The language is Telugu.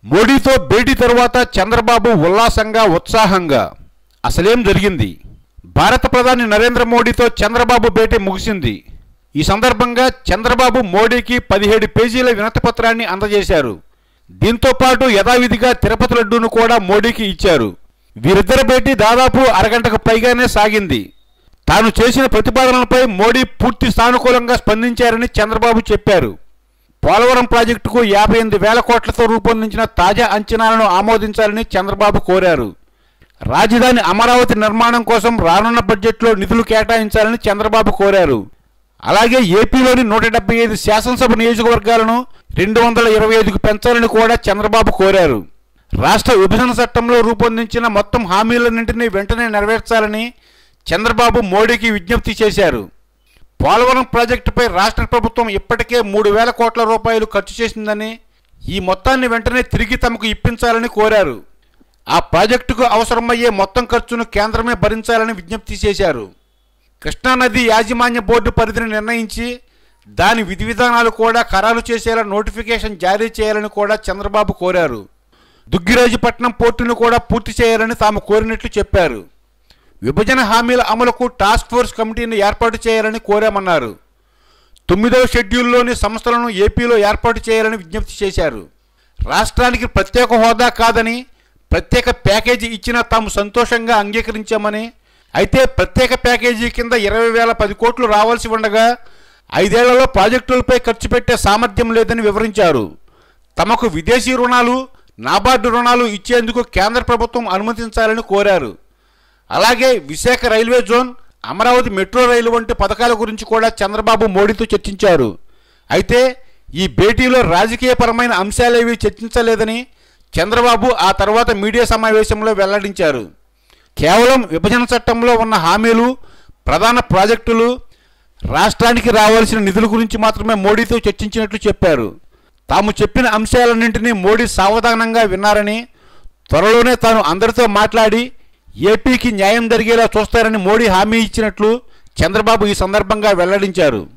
మోడీతో భేటీ తరువాత చంద్రబాబు ఉల్లాసంగా ఉత్సాహంగా అసలేం జరిగింది భారత ప్రధాని నరేంద్ర మోడీతో చంద్రబాబు భేటీ ముగిసింది ఈ సందర్భంగా చంద్రబాబు మోడీకి పదిహేడు పేజీల వినతిపత్రాన్ని అందజేశారు దీంతో పాటు యథావిధిగా తిరుపతి లడ్డూను కూడా మోడీకి ఇచ్చారు వీరిద్దరి భేటీ దాదాపు అరగంటకు పైగానే సాగింది తాను చేసిన ప్రతిపాదనలపై మోడీ పూర్తి సానుకూలంగా స్పందించారని చంద్రబాబు చెప్పారు పోలవరం ప్రాజెక్టుకు యాభై ఎనిమిది వేల కోట్లతో రూపొందించిన తాజా అంచనాలను ఆమోదించాలని చంద్రబాబు కోరారు రాజధాని అమరావతి నిర్మాణం కోసం రానున్న బడ్జెట్లో నిధులు కేటాయించాలని చంద్రబాబు కోరారు అలాగే ఏపీలోని నూట డెబ్బై ఐదు శాసనసభ నియోజకవర్గాలను రెండు వందల ఇరవై ఐదుకు పెంచాలని కూడా చంద్రబాబు కోరారు రాష్ట్ర విభజన చట్టంలో రూపొందించిన మొత్తం హామీలన్నింటినీ వెంటనే నెరవేర్చాలని చంద్రబాబు మోడీకి విజ్ఞప్తి చేశారు పోలవరం ప్రాజెక్టుపై రాష్ట్ర ప్రభుత్వం ఇప్పటికే మూడు వేల కోట్ల రూపాయలు ఖర్చు చేసిందని ఈ మొత్తాన్ని వెంటనే తిరిగి తమకు ఇప్పించాలని కోరారు ఆ ప్రాజెక్టుకు అవసరమయ్యే మొత్తం ఖర్చును కేంద్రమే భరించాలని విజ్ఞప్తి చేశారు కృష్ణానది యాజమాన్య బోర్డు పరిధిని నిర్ణయించి దాని విధి విధానాలు కూడా ఖరారు చేసేలా నోటిఫికేషన్ జారీ చేయాలని కూడా చంద్రబాబు కోరారు దుగ్గిరాజుపట్నం పోర్టును కూడా పూర్తి చేయాలని తాము కోరినట్లు చెప్పారు విభజన హామీల అమలుకు టాస్క్ ఫోర్స్ కమిటీని ఏర్పాటు చేయాలని కోరామన్నారు తొమ్మిదవ షెడ్యూల్లోని సంస్థలను ఏపీలో ఏర్పాటు చేయాలని విజ్ఞప్తి చేశారు రాష్ట్రానికి ప్రత్యేక హోదా కాదని ప్రత్యేక ప్యాకేజీ ఇచ్చినా తాము సంతోషంగా అంగీకరించామని అయితే ప్రత్యేక ప్యాకేజీ కింద ఇరవై వేల పది కోట్లు రావాల్సి ఉండగా ఐదేళ్లలో ప్రాజెక్టులపై ఖర్చు పెట్టే సామర్థ్యం లేదని వివరించారు తమకు విదేశీ రుణాలు నాబార్డు రుణాలు ఇచ్చేందుకు కేంద్ర ప్రభుత్వం అనుమతించాలని కోరారు అలాగే Visakha railway zone Amaravati metro rail వంటి పథకాల గురించి కూడా చంద్రబాబు మోడీతో చర్చించారు అయితే ఈ భేటీలో రాజకీయపరమైన అంశాలేవి చర్చించలేదని చంద్రబాబు ఆ తర్వాత మీడియా సమావేశంలో వెల్లడించారు కేవలం విభజన చట్టంలో ఉన్న హామీలు ప్రధాన ప్రాజెక్టులు రాష్ట్రానికి రావాల్సిన నిధుల గురించి మాత్రమే మోడీతో చర్చించినట్లు చెప్పారు తాము చెప్పిన అంశాలన్నింటినీ మోడీ సావధానంగా విన్నారని త్వరలోనే తాను అందరితో మాట్లాడి ఏపీకి న్యాయం జరిగేలా చూస్తారని మోడీ హామీ ఇచ్చినట్లు చంద్రబాబు ఈ సందర్భంగా వెల్లడించారు